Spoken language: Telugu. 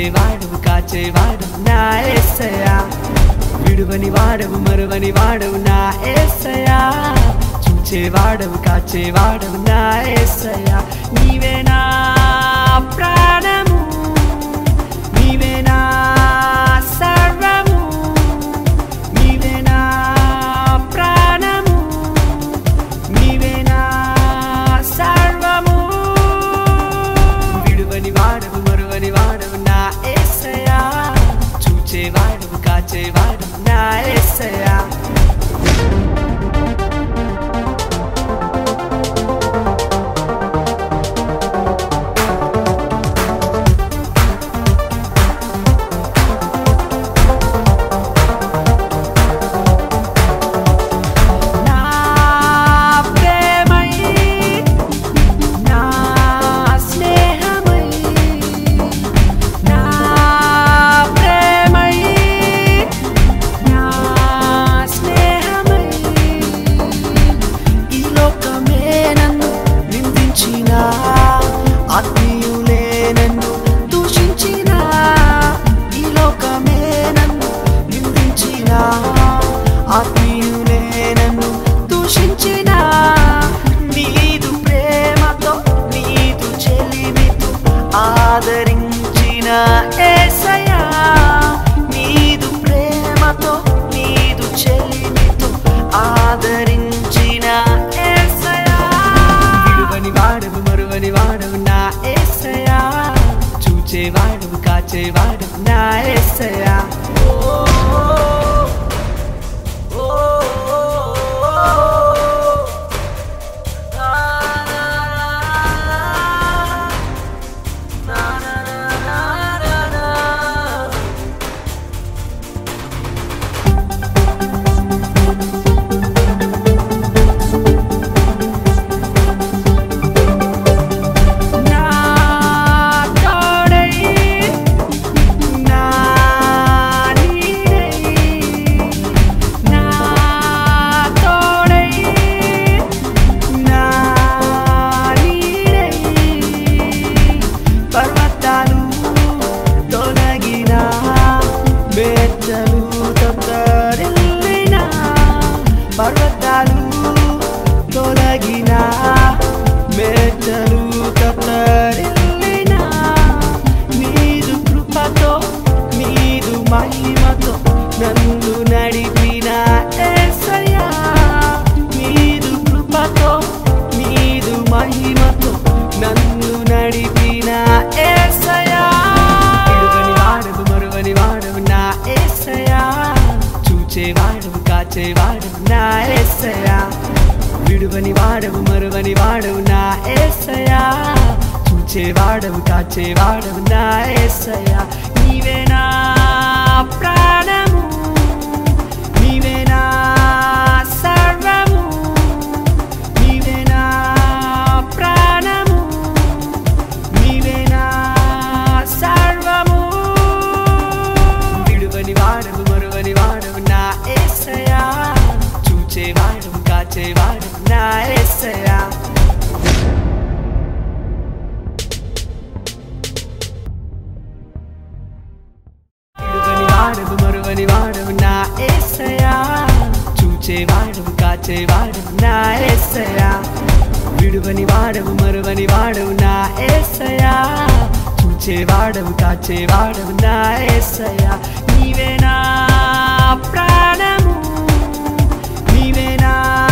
చూచేవాడవు కాచేవాడవు నా ఏసయ్యా విడువని వాడవు మరువని వాడవు నా ఏసయ్యా చూచేవాడవు కాచేవాడవు నా ఏసయ్యా నీవే నా ప్రాణము నీవే నా సర్వము నీవే నా ప్రాణము నీవే నా సర్వము విడువని వాడవు మరువని వాడవు నా ఏసయ్యా చూచేవాడవు కాచేవాడవు నా ఏసయ్యా నా ప్రేమై నా స్నేహమై నా ప్రేమై నా స్నేహమై ఈ లోకమే నన్ను నిందించిన ఆత్మీయులే నన్ను దూషించిన ఈ లోకమే నన్ను నిందించిన ఆత్మీయులే నన్ను దూషించిన నీదు ప్రేమతో నీదు చెలిమితో ఆదరించిన ఏసయ్యా నీదు ప్రేమతో నీదు చెలిమితో ఆదరించిన ఏసయ్యా విడువని వాడవు మరువని వాడవు నా ఏసయ్యా చూచేవాడవు కాచేవాడవు నా ఏసయ్యా ఓ ఓ నా తోడై నా నీడై నా తోడై నా నీడై పర్వతాలు తొలగిన మెట్టలు తత్తరిల్లిన పర్వతాలు తొలగిన మెట్టలు తత్తరిల్లిన నీదు కృపతో నీదు మహిమతో నన్ను నడిపిన ఏసయ్యా నీదు కృపతో నీదు మహిమతో నన్ను నడిపిన ఏసయ్యా విడువని వాడవు మరువని వాడవు నా ఏసయ్యా చూచేవాడవు కాచేవాడవు నా ఏసయ్యా విడువని వాడవు మరువని వాడవు నా ఏసయ్యా చూచేవాడవు కాచేవాడవు నా ఏసయ్యా నీవే నా ప్రాణము నీవే నా సర్వము నీవే నా ప్రాణము నీవే నా సర్వము విడువని వాడవు మరువని వాడవు నా ఏసయ్యా చూచేవాడవు కాచేవాడవు నా ఏసయ్యా విడువని వాడవు మరువని వాడవు నా ఏసయ్యా చూచేవాడవు కాచేవాడవు నా ఏసయ్యా విడువని వాడవు మరువని వాడవు నా ఏసయ్యా చూచేవాడవు కాచేవాడవు నా ఏసయ్యా నీవే నా ప్రాణము నీవే నా